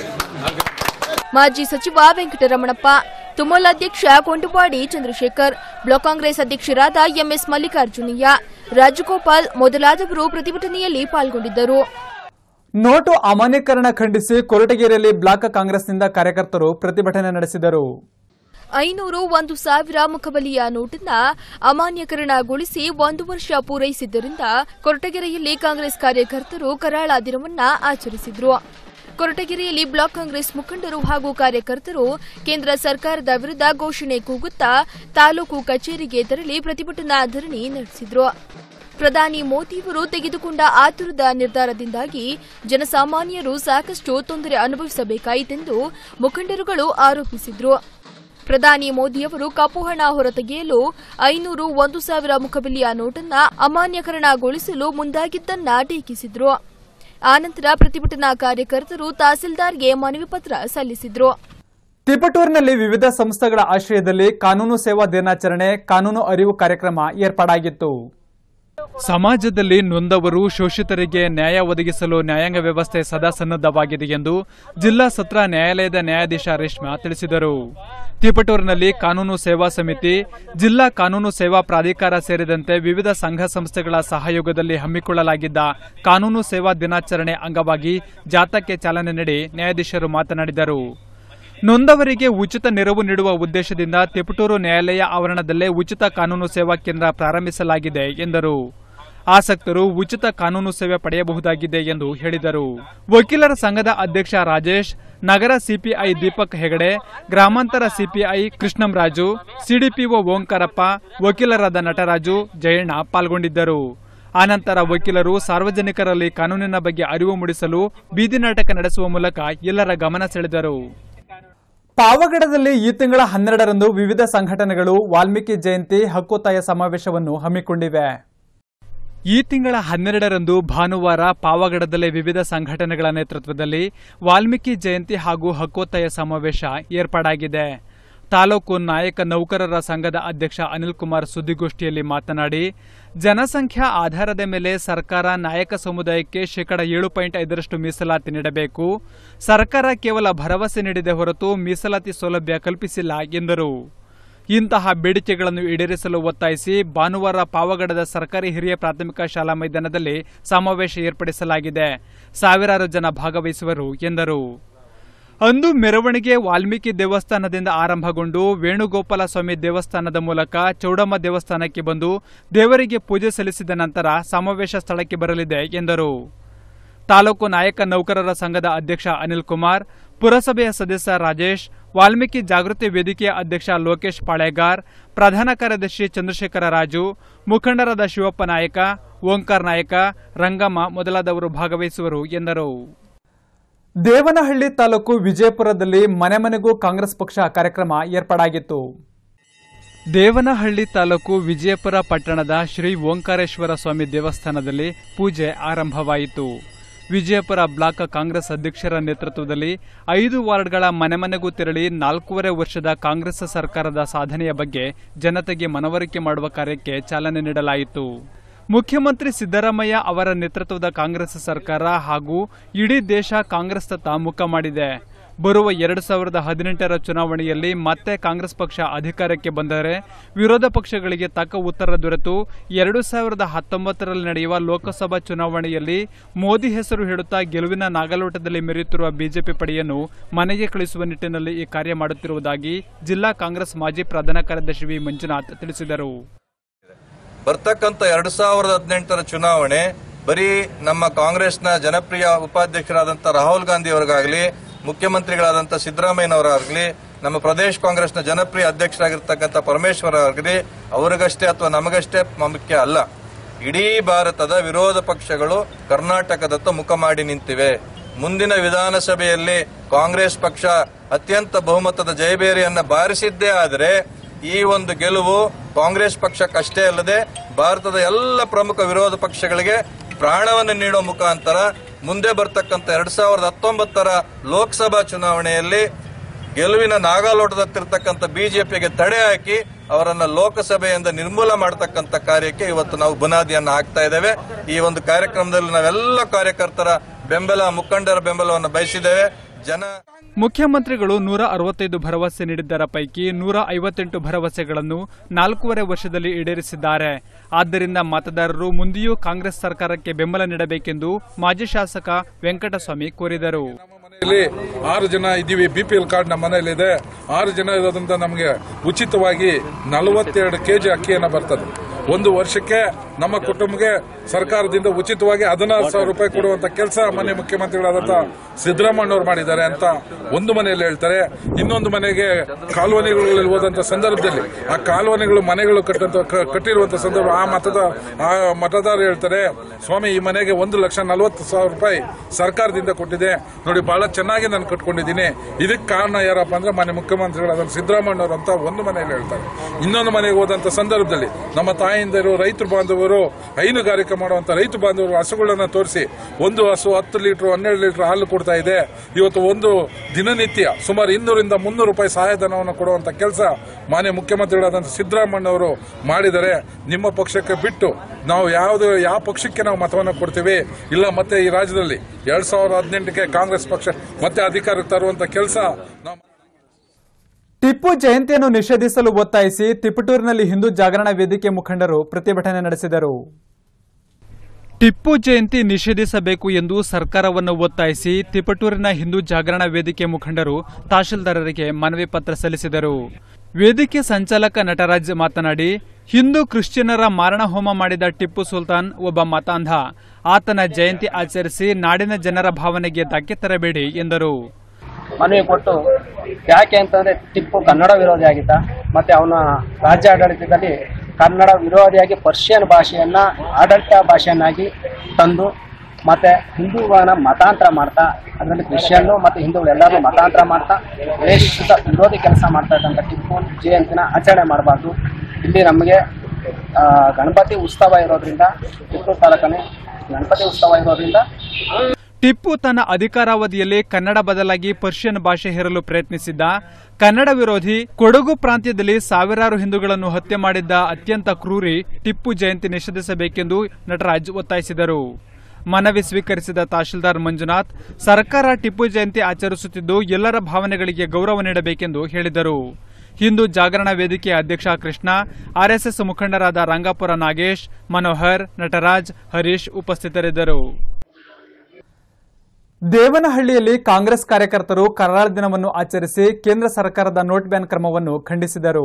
ಮಾಜಿ ಸಚಿವ ವೆಂಕಟರಮಣಪ್ಪ ತುಮಲ್ ಅಧ್ಯಕ್ಷ ಕೊಂಡುಪಾಡಿ ಚಂದ್ರಶೇಖರ್ ಬ್ಲಾಕ್ ಕಾಂಗ್ರೆಸ್ ಅಧ್ಯಕ್ಷರಾದ ಎಂಎಸ್ ಮಲ್ಲಿಕಾರ್ಜುನಯ್ಯ ರಾಜಗೋಪಾಲ್ ಮೊದಲಾದವರು ಪ್ರತಿಭಟನೆಯಲ್ಲಿ ಪಾಲ್ಗೊಂಡಿದ್ದರು ನೋಟು ಅಮಾನ್ಯೀಕರಣ ಖಂಡಿಸಿ ಕೊರಟಗೆರೆಯಲ್ಲಿ ಬ್ಲಾಕ್ ಕಾಂಗ್ರೆಸ್ನಿಂದ ಕಾರ್ಯಕರ್ತರು ಪ್ರತಿಭಟನೆ ನಡೆಸಿದರು ಐನೂರು ಒಂದು ಸಾವಿರ ಮುಖಬಲಿಯ ನೋಟನ್ನ ಅಮಾನ್ಯೀಕರಣಗೊಳಿಸಿ ಒಂದು ವರ್ಷ ಪೂರೈಸಿದ್ದರಿಂದ ಕೊರಟಗೆರೆಯಲ್ಲಿ ಕಾಂಗ್ರೆಸ್ ಕಾರ್ಯಕರ್ತರು ಕರಾಳ ದಿನವನ್ನ ಆಚರಿಸಿದ್ರು ಕೊರಟಗೆರೆಯಲ್ಲಿ ಬ್ಲಾಕ್ ಕಾಂಗ್ರೆಸ್ ಮುಖಂಡರು ಹಾಗೂ ಕಾರ್ಯಕರ್ತರು ಕೇಂದ್ರ ಸರ್ಕಾರದ ವಿರುದ್ಧ ಘೋಷಣೆ ಕೂಗುತ್ತಾ ತಾಲೂಕು ಕಚೇರಿಗೆ ತೆರಳಿ ಪ್ರತಿಭಟನಾ ಧರಣಿ ನಡೆಸಿದ್ರು ಪ್ರಧಾನಿ ಮೋದಿಯವರು ತೆಗೆದುಕೊಂಡ ಆತುರದ ನಿರ್ಧಾರದಿಂದಾಗಿ ಜನಸಾಮಾನ್ಯರು ಸಾಕಷ್ಟು ತೊಂದರೆ ಅನುಭವಿಸಬೇಕಾಯಿತೆಂದು ಮುಖಂಡರುಗಳು ಆರೋಪಿಸಿದ್ರು ಪ್ರಧಾನಿ ಮೋದಿಯವರು ಕಪ್ಪು ಹಣ ಹೊರತೆಗೆಯಲು ಐನೂರು ಒಂದು ಸಾವಿರ ಮುಖಬೆಲೆಯ ನೋಟನ್ನ ಅಮಾನ್ಯಕರಣಗೊಳಿಸಲು ಮುಂದಾಗಿದ್ದನ್ನ ಟೀಕಿಸಿದ್ರು ಆನಂತರ ಪ್ರತಿಭಟನಾ ಕಾರ್ಯಕರ್ತರು ತಹಸೀಲ್ದಾರ್ಗೆ ಮನವಿ ಪತ್ರ ಸಲ್ಲಿಸಿದ್ರು ತಿಪಟೂರಿನಲ್ಲಿ ವಿವಿಧ ಸಂಸ್ಥೆಗಳ ಆಶ್ರಯದಲ್ಲಿ ಕಾನೂನು ಸೇವಾ ದಿನಾಚರಣೆ ಕಾನೂನು ಅರಿವು ಕಾರ್ಯಕ್ರಮ ಏರ್ಪಾಡಾಗಿತ್ತು ಸಮಾಜದಲ್ಲಿ ನೊಂದವರು ಶೋಷಿತರಿಗೆ ನ್ಯಾಯ ಒದಗಿಸಲು ನ್ಯಾಯಾಂಗ ವ್ಯವಸ್ಥೆ ಸದಾ ಸನ್ನದ್ಧವಾಗಿದೆ ಎಂದು ಜಿಲ್ಲಾ ಸತ್ರ ನ್ಯಾಯಾಲಯದ ನ್ಯಾಯಾಧೀಶ ರೇಷ್ಮಾ ತಿಳಿಸಿದರು ತಿಪಟೂರಿನಲ್ಲಿ ಕಾನೂನು ಸೇವಾ ಸಮಿತಿ ಜಿಲ್ಲಾ ಕಾನೂನು ಸೇವಾ ಪ್ರಾಧಿಕಾರ ಸೇರಿದಂತೆ ವಿವಿಧ ಸಂಘ ಸಂಸ್ಥೆಗಳ ಸಹಯೋಗದಲ್ಲಿ ಹಮ್ಮಿಕೊಳ್ಳಲಾಗಿದ್ದ ಕಾನೂನು ಸೇವಾ ದಿನಾಚರಣೆ ಅಂಗವಾಗಿ ಜಾಥಾಕ್ಕೆ ಚಾಲನೆ ನೀಡಿ ನ್ಯಾಯಾಧೀಶರು ಮಾತನಾಡಿದರು ನೊಂದವರಿಗೆ ಉಚಿತ ನೆರವು ನೀಡುವ ಉದ್ದೇಶದಿಂದ ತಿಪಟೂರು ನ್ಯಾಯಾಲಯ ಆವರಣದಲ್ಲೇ ಉಚಿತ ಕಾನೂನು ಸೇವಾ ಕೇಂದ್ರ ಪ್ರಾರಂಭಿಸಲಾಗಿದೆ ಎಂದರು ಆಸಕ್ತರು ಉಚಿತ ಕಾನೂನು ಸೇವೆ ಪಡೆಯಬಹುದಾಗಿದೆ ಎಂದು ಹೇಳಿದರು ವಕೀಲರ ಸಂಘದ ಅಧ್ಯಕ್ಷ ರಾಜೇಶ್ ನಗರ ಸಿಪಿಐ ದೀಪಕ್ ಹೆಗಡೆ ಗ್ರಾಮಾಂತರ ಸಿಪಿಐ ಕೃಷ್ಣಂರಾಜು ಸಿಡಿಪಿಒ ಓಂಕಾರಪ್ಪ ವಕೀಲರಾದ ನಟರಾಜು ಜಯಣ್ಣ ಪಾಲ್ಗೊಂಡಿದ್ದರು ಆನಂತರ ವಕೀಲರು ಸಾರ್ವಜನಿಕರಲ್ಲಿ ಕಾನೂನಿನ ಬಗ್ಗೆ ಅರಿವು ಮೂಡಿಸಲು ಬೀದಿ ನಾಟಕ ನಡೆಸುವ ಮೂಲಕ ಎಲ್ಲರ ಗಮನ ಸೆಳೆದರು ಪಾವಗಡದಲ್ಲಿ ಈ ತಿಂಗಳ ಹನ್ನೆರಡರಂದು ವಿವಿಧ ಸಂಘಟನೆಗಳು ವಾಲ್ಮೀಕಿ ಜಯಂತಿ ಹಕ್ಕೊತ್ತಾಯ ಸಮಾವೇಶವನ್ನು ಹಮ್ಮಿಕೊಂಡಿವೆ ಈ ತಿಂಗಳ ಹನ್ನೆರಡರಂದು ಭಾನುವಾರ ಪಾವಗಡದಲ್ಲಿ ವಿವಿಧ ಸಂಘಟನೆಗಳ ನೇತೃತ್ವದಲ್ಲಿ ವಾಲ್ಮೀಕಿ ಜಯಂತಿ ಹಾಗೂ ಹಕ್ಕೊತ್ತಾಯ ಸಮಾವೇಶ ಏರ್ಪಾಡಾಗಿದೆ ತಾಲೂಕು ನಾಯಕ ನೌಕರರ ಸಂಘದ ಅಧ್ಯಕ್ಷ ಅನಿಲ್ ಕುಮಾರ್ ಸುದ್ದಿಗೋಷ್ಠಿಯಲ್ಲಿ ಮಾತನಾಡಿ ಜನಸಂಖ್ಯಾ ಆಧಾರದ ಮೇಲೆ ಸರ್ಕಾರ ನಾಯಕ ಸಮುದಾಯಕ್ಕೆ ಶೇಕಡ ಏಳು ಪಾಯಿಂಟ್ ಐದರಷ್ಟು ಮೀಸಲಾತಿ ನೀಡಬೇಕು ಸರ್ಕಾರ ಕೇವಲ ಭರವಸೆ ನೀಡಿದೆ ಹೊರತು ಮೀಸಲಾತಿ ಸೌಲಭ್ಯ ಕಲ್ಪಿಸಿಲ್ಲ ಎಂದರು ಇಂತಹ ಬೇಡಿಕೆಗಳನ್ನು ಈಡೇರಿಸಲು ಒತ್ತಾಯಿಸಿ ಭಾನುವಾರ ಪಾವಗಡದ ಸರ್ಕಾರಿ ಹಿರಿಯ ಪ್ರಾಥಮಿಕ ಶಾಲಾ ಮೈದಾನದಲ್ಲಿ ಸಮಾವೇಶ ಏರ್ಪಡಿಸಲಾಗಿದೆ ಸಾವಿರಾರು ಜನ ಭಾಗವಹಿಸುವರು ಎಂದರು ಅಂದು ಮೆರವಣಿಗೆ ವಾಲ್ಮೀಕಿ ದೇವಸ್ಥಾನದಿಂದ ಆರಂಭಗೊಂಡು ವೇಣುಗೋಪಾಲ ಸ್ವಾಮಿ ದೇವಸ್ಥಾನದ ಮೂಲಕ ಚೌಡಮ್ಮ ದೇವಸ್ಥಾನಕ್ಕೆ ಬಂದು ದೇವರಿಗೆ ಪೂಜೆ ಸಲ್ಲಿಸಿದ ನಂತರ ಸಮಾವೇಶ ಸ್ಥಳಕ್ಕೆ ಬರಲಿದೆ ಎಂದರು ತಾಲೂಕು ನಾಯಕ ನೌಕರರ ಸಂಘದ ಅಧ್ಯಕ್ಷ ಅನಿಲ್ ಕುಮಾರ್ ಪುರಸಭೆಯ ಸದಸ್ಯ ರಾಜೇಶ್ ವಾಲ್ಮೀಕಿ ಜಾಗೃತಿ ವೇದಿಕೆಯ ಅಧ್ಯಕ್ಷ ಲೋಕೇಶ್ ಪಾಳೆಗಾರ್ ಪ್ರಧಾನ ಕಾರ್ಯದರ್ಶಿ ಚಂದ್ರಶೇಖರ ರಾಜು ಮುಖಂಡರಾದ ಶಿವಪ್ಪ ನಾಯಕ ಓಂಕಾರ್ ನಾಯಕ ರಂಗಮ್ಮ ಮೊದಲಾದವರು ಭಾಗವಹಿಸುವರು ಎಂದರು ದೇವನಹಳ್ಳಿ ತಾಲೂಕು ವಿಜಯಪುರದಲ್ಲಿ ಮನೆ ಮನೆಗೂ ಕಾಂಗ್ರೆಸ್ ಪಕ್ಷ ಕಾರ್ಯಕ್ರಮ ಏರ್ಪಾಡಾಗಿತ್ತು ದೇವನಹಳ್ಳಿ ತಾಲೂಕು ವಿಜಯಪುರ ಪಟ್ಟಣದ ಶ್ರೀ ಓಂಕಾರೇಶ್ವರ ಸ್ವಾಮಿ ದೇವಸ್ಥಾನದಲ್ಲಿ ಪೂಜೆ ಆರಂಭವಾಯಿತು ವಿಜಯಪುರ ಬ್ಲಾಕ್ ಕಾಂಗ್ರೆಸ್ ಅಧ್ಯಕ್ಷರ ನೇತೃತ್ವದಲ್ಲಿ ಐದು ವಾರ್ಡ್ಗಳ ಮನೆ ಮನೆಗೂ ತೆರಳಿ ನಾಲ್ಕೂವರೆ ವರ್ಷದ ಕಾಂಗ್ರೆಸ್ ಸರ್ಕಾರದ ಸಾಧನೆಯ ಬಗ್ಗೆ ಜನತೆಗೆ ಮನವರಿಕೆ ಮಾಡುವ ಕಾರ್ಯಕ್ಕೆ ಚಾಲನೆ ನೀಡಲಾಯಿತು ಮುಖ್ಯಮಂತ್ರಿ ಸಿದ್ದರಾಮಯ್ಯ ಅವರ ನೇತೃತ್ವದ ಕಾಂಗ್ರೆಸ್ ಸರ್ಕಾರ ಹಾಗೂ ಇಡೀ ದೇಶ ಕಾಂಗ್ರೆಸ್ನತ್ತ ಮುಖ ಮಾಡಿದೆ ಬರುವ ಎರಡು ಸಾವಿರದ ಹದಿನೆಂಟರ ಚುನಾವಣೆಯಲ್ಲಿ ಮತ್ತೆ ಕಾಂಗ್ರೆಸ್ ಪಕ್ಷ ಅಧಿಕಾರಕ್ಕೆ ಬಂದರೆ ವಿರೋಧ ಪಕ್ಷಗಳಿಗೆ ತಕ್ಕ ಉತ್ತರ ದೊರೆತು ಎರಡು ಸಾವಿರದ ಹತ್ತೊಂಬತ್ತರಲ್ಲಿ ನಡೆಯುವ ಲೋಕಸಭಾ ಚುನಾವಣೆಯಲ್ಲಿ ಮೋದಿ ಹೆಸರು ಹೇಳುತ್ತಾ ಗೆಲುವಿನ ನಾಗಲೋಟದಲ್ಲಿ ಮೆರೆಯುತ್ತಿರುವ ಬಿಜೆಪಿ ಪಡೆಯನ್ನು ಮನೆಗೆ ಕಳಿಸುವ ನಿಟ್ಟಿನಲ್ಲಿ ಈ ಕಾರ್ಯ ಮಾಡುತ್ತಿರುವುದಾಗಿ ಜಿಲ್ಲಾ ಕಾಂಗ್ರೆಸ್ ಮಾಜಿ ಪ್ರಧಾನ ಕಾರ್ಯದರ್ಶಿ ವಿ ಮಂಜುನಾಥ್ ತಿಳಿಸಿದರು ಬರ್ತಕ್ಕಂಥ ಎರಡ್ ಸಾವಿರದ ಹದಿನೆಂಟರ ಚುನಾವಣೆ ಬರೀ ನಮ್ಮ ಕಾಂಗ್ರೆಸ್ನ ಜನಪ್ರಿಯ ಉಪಾಧ್ಯಕ್ಷರಾದಂಥ ರಾಹುಲ್ ಗಾಂಧಿ ಅವರಿಗಾಗಲಿ ಮುಖ್ಯಮಂತ್ರಿಗಳಾದಂಥ ಸಿದ್ದರಾಮಯ್ಯನವರಾಗಲಿ ನಮ್ಮ ಪ್ರದೇಶ ಕಾಂಗ್ರೆಸ್ನ ಜನಪ್ರಿಯ ಅಧ್ಯಕ್ಷರಾಗಿರ್ತಕ್ಕಂಥ ಪರಮೇಶ್ವರ ಆಗಲಿ ಅವರಿಗಷ್ಟೇ ಅಥವಾ ನಮಗಷ್ಟೇ ಮುಖ್ಯ ಅಲ್ಲ ಇಡೀ ಭಾರತದ ವಿರೋಧ ಪಕ್ಷಗಳು ಕರ್ನಾಟಕದತ್ತ ಮುಖ ಮಾಡಿ ನಿಂತಿವೆ ಮುಂದಿನ ವಿಧಾನಸಭೆಯಲ್ಲಿ ಕಾಂಗ್ರೆಸ್ ಪಕ್ಷ ಅತ್ಯಂತ ಬಹುಮತದ ಜಯಬೇರಿಯನ್ನ ಬಾರಿಸಿದ್ದೇ ಆದರೆ ಈ ಒಂದು ಗೆಲುವು ಕಾಂಗ್ರೆಸ್ ಪಕ್ಷಕ್ಕಷ್ಟೇ ಅಲ್ಲದೆ ಭಾರತದ ಎಲ್ಲ ಪ್ರಮುಖ ವಿರೋಧ ಪಕ್ಷಗಳಿಗೆ ಪ್ರಾಣವನ್ನು ನೀಡುವ ಮುಖಾಂತರ ಮುಂದೆ ಬರ್ತಕ್ಕಂಥ ಎರಡ್ ಸಾವಿರದ ಹತ್ತೊಂಬತ್ತರ ಲೋಕಸಭಾ ಚುನಾವಣೆಯಲ್ಲಿ ಗೆಲುವಿನ ನಾಗಾಲೋಟದತ್ತಿರ್ತಕ್ಕಂಥ ಬಿಜೆಪಿಗೆ ತಡೆ ಹಾಕಿ ಅವರನ್ನ ಲೋಕಸಭೆಯಿಂದ ನಿರ್ಮೂಲ ಮಾಡತಕ್ಕಂಥ ಕಾರ್ಯಕ್ಕೆ ಇವತ್ತು ನಾವು ಬುನಾದಿಯನ್ನು ಹಾಕ್ತಾ ಇದ್ದೇವೆ ಈ ಒಂದು ಕಾರ್ಯಕ್ರಮದಲ್ಲಿ ನಾವೆಲ್ಲ ಕಾರ್ಯಕರ್ತರ ಬೆಂಬಲ ಮುಖಂಡರ ಬೆಂಬಲವನ್ನು ಬಯಸಿದ್ದೇವೆ ಜನ ಮುಖ್ಯಮಂತ್ರಿಗಳು ನೂರ ಅರವತ್ತೈದು ಭರವಸೆ ನೀಡಿದ್ದರ ಪೈಕಿ ನೂರ ಐವತ್ತೆಂಟು ಭರವಸೆಗಳನ್ನು ನಾಲ್ಕೂವರೆ ವರ್ಷದಲ್ಲಿ ಈಡೇರಿಸಿದ್ದಾರೆ ಆದ್ದರಿಂದ ಮತದಾರರು ಮುಂದೆಯೂ ಕಾಂಗ್ರೆಸ್ ಸರ್ಕಾರಕ್ಕೆ ಬೆಂಬಲ ನೀಡಬೇಕೆಂದು ಮಾಜಿ ಶಾಸಕ ವೆಂಕಟಸ್ವಾಮಿ ಕೋರಿದರು ಮನೆಯಲ್ಲಿ ಆರು ಜನ ಇದ್ದೀವಿ ಬಿ ಪಿ ಎಲ್ ಕಾರ್ಡ್ ನಮ್ಮ ಮನೆಯಲ್ಲಿದೆ ಆರು ಜನ ಇರೋದ್ರಿಂದ ನಮಗೆ ಉಚಿತವಾಗಿ ನಲವತ್ತೆರಡು ಕೆಜಿ ಅಕ್ಕಿಯನ್ನು ಬರ್ತದೆ ಒಂದು ವರ್ಷಕ್ಕೆ ನಮ್ಮ ಕುಟುಂಬಕ್ಕೆ ಸರ್ಕಾರದಿಂದ ಉಚಿತವಾಗಿ ಹದಿನಾರು ಸಾವಿರ ರೂಪಾಯಿ ಕೊಡುವಂತ ಕೆಲಸ ಮನೆ ಮುಖ್ಯಮಂತ್ರಿಗಳಾದಂತ ಸಿದ್ದರಾಮಣ್ಣವ್ರು ಮಾಡಿದ್ದಾರೆ ಅಂತ ಒಂದು ಮನೆಯಲ್ಲಿ ಹೇಳ್ತಾರೆ ಇನ್ನೊಂದು ಮನೆಗೆ ಕಾಲೋನಿಗಳಲ್ಲಿ ಹೋದಂತ ಸಂದರ್ಭದಲ್ಲಿ ಆ ಕಾಲೋನಿಗಳು ಮನೆಗಳು ಕಟ್ಟಂತ ಕ- ಕಟ್ಟಿರುವಂತ ಸಂದರ್ಭ ಆ ಮತದ ಆ ಮತದಾರ ಹೇಳ್ತಾರೆ ಸ್ವಾಮಿ ಈ ಮನೆಗೆ ಒಂದು ಲಕ್ಷ ನಲವತ್ತು ಸಾವಿರ ರೂಪಾಯಿ ಸರ್ಕಾರದಿಂದ ಕೊಟ್ಟಿದೆ ನೋಡಿ ಬಹಳ ಚೆನ್ನಾಗಿ ನಾನು ಕಟ್ಕೊಂಡಿದ್ದೀನಿ ಇದಕ್ಕೆ ಕಾರಣ ಯಾರಪ್ಪ ಅಂದ್ರೆ ಮನೆ ಮುಖ್ಯಮಂತ್ರಿಗಳಾದ ಸಿದ್ದರಾಮಣ್ಣವ್ರು ಅಂತ ಒಂದು ಮನೆಯಲ್ಲಿ ಹೇಳ್ತಾರೆ ಇನ್ನೊಂದು ಮನೆಗೆ ಹೋದಂತ ಸಂದರ್ಭದಲ್ಲಿ ನಮ್ಮ ತಾಯಿಂದರು ರೈತರು ಬಾಂಧವರು ಹೈನುಗಾರಿಕೆ ಮಾಡುವಂತ ರೈತ ಬಾಂಧವರು ಹಸುಗಳನ್ನ ತೋರಿಸಿ ಒಂದು ಹಸು ಹತ್ತು ಲೀಟರ್ ಹನ್ನೆರಡು ಲೀಟರ್ ಹಾಲು ಕೊಡ್ತಾ ಇದೆ ಇವತ್ತು ಒಂದು ದಿನನಿತ್ಯ ಸುಮಾರು ಇನ್ನೂರಿಂದ ಮುನ್ನೂರು ರೂಪಾಯಿ ಸಹಾಯಧನವನ್ನು ಕೊಡುವಂತ ಕೆಲಸ ಮಾನ್ಯ ಮುಖ್ಯಮಂತ್ರಿಗಳಾದಂಥ ಸಿದ್ದರಾಮಣ್ಣವರು ಮಾಡಿದರೆ ನಿಮ್ಮ ಪಕ್ಷಕ್ಕೆ ಬಿಟ್ಟು ನಾವು ಯಾವ್ದು ಯಾವ ಪಕ್ಷಕ್ಕೆ ನಾವು ಮತವನ್ನು ಕೊಡ್ತೀವಿ ಇಲ್ಲ ಮತ್ತೆ ಈ ರಾಜ್ಯದಲ್ಲಿ ಎರಡ್ ಸಾವಿರದ ಹದಿನೆಂಟಕ್ಕೆ ಕಾಂಗ್ರೆಸ್ ಪಕ್ಷ ಮತ್ತೆ ಅಧಿಕಾರಕ್ಕೆ ತರುವಂತ ಕೆಲಸ ನಾವು ಟಿಪ್ಪು ಜಯಂತಿಯನ್ನು ನಿಷೇಧಿಸಲು ಒತ್ತಾಯಿಸಿ ತಿಪಟೂರಿನಲ್ಲಿ ಹಿಂದೂ ಜಾಗರಣ ವೇದಿಕೆ ಮುಖಂಡರು ಪ್ರತಿಭಟನೆ ನಡೆಸಿದರು ಟಿಪ್ಪು ಜಯಂತಿ ನಿಷೇಧಿಸಬೇಕು ಎಂದು ಸರ್ಕಾರವನ್ನು ಒತ್ತಾಯಿಸಿ ತಿಪಟೂರಿನ ಹಿಂದೂ ಜಾಗರಣ ವೇದಿಕೆ ಮುಖಂಡರು ತಹಶೀಲ್ದಾರರಿಗೆ ಮನವಿ ಪತ್ರ ಸಲ್ಲಿಸಿದರು ವೇದಿಕೆ ಸಂಚಾಲಕ ನಟರಾಜ್ ಮಾತನಾಡಿ ಹಿಂದೂ ಕ್ರಿಶ್ಚಿಯನ್ನರ ಮಾರಣ ಹೋಮ ಮಾಡಿದ ಟಿಪ್ಪು ಸುಲ್ತಾನ್ ಒಬ್ಬ ಮತಾಂಧ ಆತನ ಜಯಂತಿ ಆಚರಿಸಿ ನಾಡಿನ ಜನರ ಭಾವನೆಗೆ ಧಕ್ಕೆ ತರಬೇಡಿ ಎಂದರು ಮನವಿ ಕೊಟ್ಟು ಯಾಕೆ ಅಂತಂದ್ರೆ ಟಿಪ್ಪು ಕನ್ನಡ ವಿರೋಧಿ ಆಗಿದ್ದ ಮತ್ತೆ ಅವನ ರಾಜ್ಯ ಆಡಳಿತದಲ್ಲಿ ಕನ್ನಡ ವಿರೋಧಿಯಾಗಿ ಪರ್ಷಿಯನ್ ಭಾಷೆಯನ್ನ ಆಡಳಿತ ಭಾಷೆಯನ್ನಾಗಿ ತಂದು ಮತ್ತೆ ಹಿಂದೂಗಳನ್ನ ಮತಾಂತರ ಮಾಡ್ತಾ ಅದರಲ್ಲಿ ಕ್ರಿಶ್ಚಿಯನ್ನು ಮತ್ತೆ ಹಿಂದೂಗಳು ಎಲ್ಲರೂ ಮತಾಂತರ ಮಾಡ್ತಾ ದೇಶದ ವಿರೋಧಿ ಕೆಲಸ ಮಾಡ್ತಾ ಇದ್ದಂಥ ಟಿಪ್ಪು ಜಯಂತಿನ ಆಚರಣೆ ಮಾಡಬಾರ್ದು ಇಲ್ಲಿ ನಮಗೆ ಆ, ಗಣಪತಿ ಉತ್ಸವ ಇರೋದ್ರಿಂದ ಟಿಪ್ಪು ತಾಲೂಕನೇ ಗಣಪತಿ ಉತ್ಸವ ಇರೋದ್ರಿಂದ ಟಿಪ್ಪು ತನ್ನ ಅಧಿಕಾರಾವಧಿಯಲ್ಲಿ ಕನ್ನಡ ಬದಲಾಗಿ ಪರ್ಷಿಯನ್ ಭಾಷೆ ಹೇರಲು ಪ್ರಯತ್ನಿಸಿದ್ದ ಕನ್ನಡ ವಿರೋಧಿ ಕೊಡಗು ಪ್ರಾಂತ್ಯದಲ್ಲಿ ಸಾವಿರಾರು ಹಿಂದೂಗಳನ್ನು ಹತ್ಯೆ ಮಾಡಿದ್ದ ಅತ್ಯಂತ ಕ್ರೂರಿ ಟಿಪ್ಪು ಜಯಂತಿ ನಿಷೇಧಿಸಬೇಕೆಂದು ನಟರಾಜ್ ಒತ್ತಾಯಿಸಿದರು ಮನವಿ ಸ್ವೀಕರಿಸಿದ ತಹಶೀಲ್ದಾರ್ ಮಂಜುನಾಥ್ ಸರ್ಕಾರ ಟಿಪ್ಪು ಜಯಂತಿ ಆಚರಿಸುತ್ತಿದ್ದು ಎಲ್ಲರ ಭಾವನೆಗಳಿಗೆ ಗೌರವ ನೀಡಬೇಕೆಂದು ಹೇಳಿದರು ಹಿಂದೂ ಜಾಗರಣ ವೇದಿಕೆ ಅಧ್ಯಕ್ಷ ಕೃಷ್ಣ ಆರ್ಎಸ್ಎಸ್ ಮುಖಂಡರಾದ ರಂಗಾಪುರ ನಾಗೇಶ್ ಮನೋಹರ್ ನಟರಾಜ್ ಹರೀಶ್ ಉಪಸ್ಥಿತರಿದ್ದರು ದೇವನಹಳ್ಳಿಯಲ್ಲಿ ಕಾಂಗ್ರೆಸ್ ಕಾರ್ಯಕರ್ತರು ಕರಾಳ ದಿನವನ್ನು ಆಚರಿಸಿ ಕೇಂದ್ರ ಸರ್ಕಾರದ ನೋಟ್ ಬ್ಯಾನ್ ಕ್ರಮವನ್ನು ಖಂಡಿಸಿದರು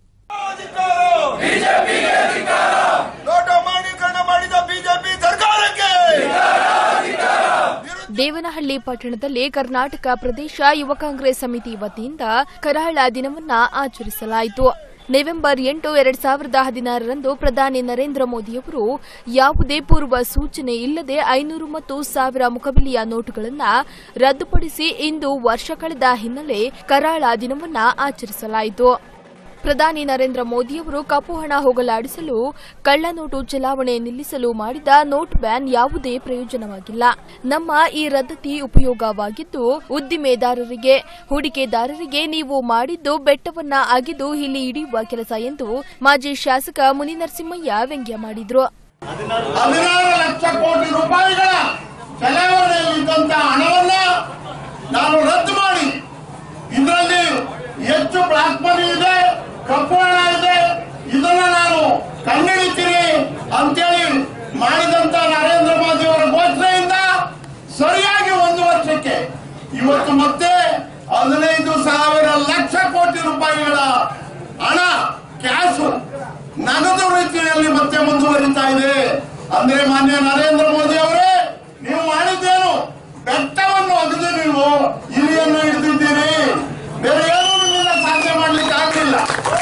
ದೇವನಹಳ್ಳಿ ಪಟ್ಟಣದಲ್ಲಿ ಕರ್ನಾಟಕ ಪ್ರದೇಶ ಯುವ ಕಾಂಗ್ರೆಸ್ ಸಮಿತಿ ವತಿಯಿಂದ ಕರಾಳ ದಿನವನ್ನ ಆಚರಿಸಲಾಯಿತು ನವೆಂಬರ್ ಎಂಟು ಎರಡ್ ಸಾವಿರದ ಹದಿನಾರರಂದು ಪ್ರಧಾನಿ ನರೇಂದ್ರ ಮೋದಿಯವರು ಯಾವುದೇ ಪೂರ್ವ ಸೂಚನೆ ಇಲ್ಲದೆ ಐನೂರು ಮತ್ತು ಸಾವಿರ ಮುಖಬಿಲಿಯ ನೋಟುಗಳನ್ನು ರದ್ದುಪಡಿಸಿ ಇಂದು ವರ್ಷ ಕಳೆದ ಹಿನ್ನೆಲೆ ಕರಾಳ ದಿನವನ್ನ ಆಚರಿಸಲಾಯಿತು ಪ್ರಧಾನಿ ನರೇಂದ್ರ ಮೋದಿಯವರು ಕಪ್ಪು ಹಣ ಹೋಗಲಾಡಿಸಲು ಕಳ್ಳ ನೋಟು ಚಲಾವಣೆ ನಿಲ್ಲಿಸಲು ಮಾಡಿದ ನೋಟ್ ಬ್ಯಾನ್ ಯಾವುದೇ ಪ್ರಯೋಜನವಾಗಿಲ್ಲ ನಮ್ಮ ಈ ರದ್ದತಿ ಉಪಯೋಗವಾಗಿದ್ದು ಉದ್ದಿಮೆದಾರರಿಗೆ ಹೂಡಿಕೆದಾರರಿಗೆ ನೀವು ಮಾಡಿದ್ದು ಬೆಟ್ಟವನ್ನ ಅಗಿದು ಇಲ್ಲಿ ಹಿಡಿಯುವ ಕೆಲಸ ಎಂದು ಮಾಜಿ ಶಾಸಕ ಮುನಿ ನರಸಿಂಹಯ್ಯ ವ್ಯಂಗ್ಯ ಮಾಡಿದ್ರು ಹದಿನಾರು ಲಕ್ಷ ಕೋಟಿ ರೂಪಾಯಿಗಳ ಚಲಾವಣೆಯಲ್ಲಿದ್ದಂತ ಹಣವನ್ನ ನಾನು ರದ್ದು ಮಾಡಿ ಇದರಲ್ಲಿ ಹೆಚ್ಚು ಬ್ಲಾಕ್ ಮನಿ ಇದೆ ಕಪ್ಪು ಹಣ ಇದೆ ಇದನ್ನ ನಾನು ಕಂಡುಹಿಡಿತೀನಿ ಅಂತೇಳಿ ಮಾಡಿದಂತ ನರೇಂದ್ರ ಮೋದಿ ಅವರ ಘೋಷಣೆಯಿಂದ ಸರಿಯಾಗಿ ಒಂದು ವರ್ಷಕ್ಕೆ ಇವತ್ತು ಮತ್ತೆ ಹದಿನೈದು ಸಾವಿರ ಲಕ್ಷ ಕೋಟಿ ರೂಪಾಯಿಗಳ ಹಣ ಕ್ಯಾಶು ನಗದು ರೀತಿಯಲ್ಲಿ ಮತ್ತೆ ಮುಂದುವರಿತಾ ಇದೆ ಅಂದ್ರೆ ಮಾನ್ಯ ನರೇಂದ್ರ ಮೋದಿ ಅವರೇ ನೀವು ಮಾಡಿದ್ದೇನು ಬೆಟ್ಟವನ್ನು ಅಗದು ನೀವು ಇಲಿಯನ್ನು ಹಿಡಿದಿದ್ದೀರಿ ಬೇರೆ ಏನೂ ನಿಮ್ಮಿಂದ ಸಾಧನೆ ಮಾಡ್ಲಿಕ್ಕೆ ಆಗಲಿಲ್ಲ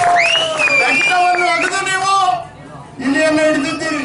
ಬೆಟ್ಟವನ್ನು ಅಗದು ನೀವು ಇಲಿಯನ್ನು ಹಿಡಿದಿದ್ದೀರಿ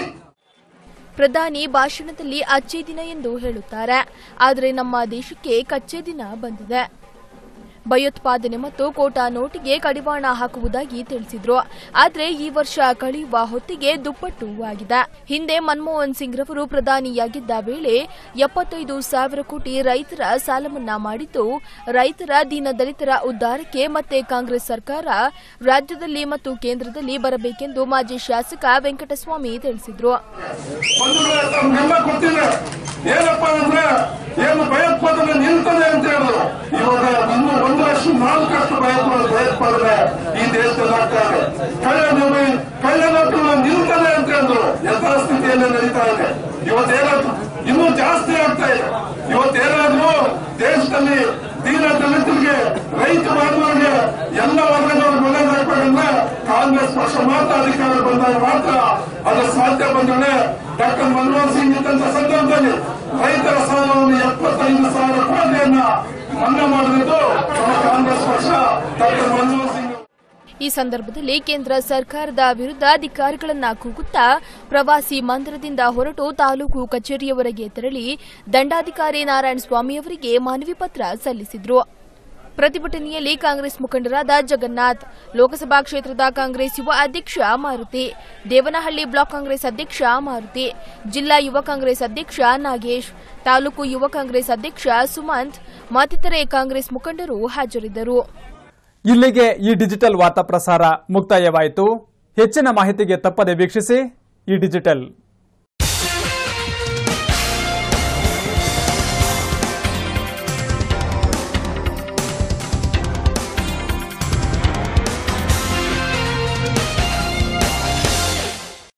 ಪ್ರಧಾನಿ ಭಾಷಣದಲ್ಲಿ ಅಚ್ಚೇ ದಿನ ಎಂದು ಹೇಳುತ್ತಾರೆ ಆದರೆ ನಮ್ಮ ದೇಶಕ್ಕೆ ಕಚ್ಚೆ ದಿನ ಬಂದಿದೆ ಭಯೋತ್ಪಾದನೆ ಮತ್ತು ಕೋಟಾ ನೋಟಿಗೆ ಕಡಿವಾಣ ಹಾಕುವುದಾಗಿ ತಿಳಿಸಿದ್ರು ಆದರೆ ಈ ವರ್ಷ ಕಳೆಯುವ ಹೊತ್ತಿಗೆ ದುಪ್ಪಟ್ಟು ಆಗಿದೆ ಹಿಂದೆ ಮನಮೋಹನ್ ಸಿಂಗ್ ರವರು ಪ್ರಧಾನಿಯಾಗಿದ್ದ ವೇಳೆ ಎಪ್ಪತ್ತೈದು ಸಾವಿರ ಕೋಟಿ ರೈತರ ಸಾಲ ಮನ್ನಾ ಮಾಡಿದ್ದು ರೈತರ ದೀನದಲಿತರ ಉದ್ಧಾರಕ್ಕೆ ಮತ್ತೆ ಕಾಂಗ್ರೆಸ್ ಸರ್ಕಾರ ರಾಜ್ಯದಲ್ಲಿ ಮತ್ತು ಕೇಂದ್ರದಲ್ಲಿ ಬರಬೇಕೆಂದು ಮಾಜಿ ಶಾಸಕ ವೆಂಕಟಸ್ವಾಮಿ ತಿಳಿಸಿದ್ರು ಬಂಧುಗಳೇ ತಮ್ಗೆಲ್ಲ ಗೊತ್ತಿದೆ ಏನಪ್ಪಾ ಅಂದ್ರೆ ಏನು ಭಯೋತ್ಪಾದನೆ ನಿಲ್ತದೆ ಅಂತ ಹೇಳಿದ್ರು ಇವಾಗ ಇನ್ನು ಒಂದು ಲಕ್ಷ ನಾಲ್ಕಷ್ಟು ಭಯೋತ್ಪಾದನೆ ಭಯೋತ್ಪಾದನೆ ಈ ದೇಶದಲ್ಲಿ ಆಗ್ತಾ ಇದೆ ಕಳ್ಳ ಕಳ್ಳನಟ್ಟು ನಿಲ್ತದೆ ಅಂತ ಹೇಳಿದ್ರು ಯಥಾಸ್ಥಿತಿಯಲ್ಲಿ ನಡೀತಾ ಇದೆ ಇವತ್ತೇನಾದ್ರು ಇನ್ನೂ ಜಾಸ್ತಿ ಆಗ್ತಾ ಇದೆ ಇವತ್ತೇನಾದ್ರೂ ದೇಶದಲ್ಲಿ ದೀನ ದಲಿತರಿಗೆ ರೈತ ಬಾಂಧವರಿಗೆ ಎಲ್ಲ ವರ್ಗದವರು ಒಳ್ಳೆದಾಗಬೇಕಂದ್ರೆ ಕಾಂಗ್ರೆಸ್ ಪಕ್ಷ ಮಾತ್ರ ಅಧಿಕಾರ ಬಂದಾಗ ಮಾತ್ರ ಅದು ಸಾಧ್ಯ ಬಂದ್ರೆ ಡಾಕ್ಟರ್ ಮನಮೋಹನ್ ಸಿಂಗ್ ಇದ್ದಂತ ಸಂದರ್ಭದಲ್ಲಿ ರೈತರ ಸಾಲವನ್ನು ಎಪ್ಪತ್ತೈದು ಸಾವಿರ ಕೋಟಿಯನ್ನ ಮನ್ನಾ ಮಾಡಿದ್ದು ನಮ್ಮ ಕಾಂಗ್ರೆಸ್ ಪಕ್ಷ ಡಾಕ್ಟರ್ ಮನಮೋಹನ್ ಸಿಂಗ್ ಈ ಸಂದರ್ಭದಲ್ಲಿ ಕೇಂದ್ರ ಸರ್ಕಾರದ ವಿರುದ್ಧ ಅಧಿಕಾರಿಗಳನ್ನ ಕೂಗುತ್ತಾ ಪ್ರವಾಸಿ ಮಂದಿರದಿಂದ ಹೊರಟು ತಾಲೂಕು ಕಚೇರಿಯವರೆಗೆ ತೆರಳಿ ದಂಡಾಧಿಕಾರಿ ನಾರಾಯಣ ಸ್ವಾಮಿ ಅವರಿಗೆ ಮನವಿ ಪತ್ರ ಸಲ್ಲಿಸಿದ್ರು ಪ್ರತಿಭಟನೆಯಲ್ಲಿ ಕಾಂಗ್ರೆಸ್ ಮುಖಂಡರಾದ ಜಗನ್ನಾಥ್ ಲೋಕಸಭಾ ಕ್ಷೇತ್ರದ ಕಾಂಗ್ರೆಸ್ ಯುವ ಅಧ್ಯಕ್ಷ ಮಾರುತಿ ದೇವನಹಳ್ಳಿ ಬ್ಲಾಕ್ ಕಾಂಗ್ರೆಸ್ ಅಧ್ಯಕ್ಷ ಮಾರುತಿ ಜಿಲ್ಲಾ ಯುವ ಕಾಂಗ್ರೆಸ್ ಅಧ್ಯಕ್ಷ ನಾಗೇಶ್ ತಾಲೂಕು ಯುವ ಕಾಂಗ್ರೆಸ್ ಅಧ್ಯಕ್ಷ ಸುಮಂತ್ ಮತ್ತಿತರೆ ಕಾಂಗ್ರೆಸ್ ಮುಖಂಡರು ಹಾಜರಿದ್ದರು ಇಲ್ಲಿಗೆ ಈ ಡಿಜಿಟಲ್ ವಾರ್ತಾ ಪ್ರಸಾರ ಮುಕ್ತಾಯವಾಯಿತು ಹೆಚ್ಚಿನ ಮಾಹಿತಿಗೆ ತಪ್ಪದೆ ವೀಕ್ಷಿಸಿ ಈ ಡಿಜಿಟಲ್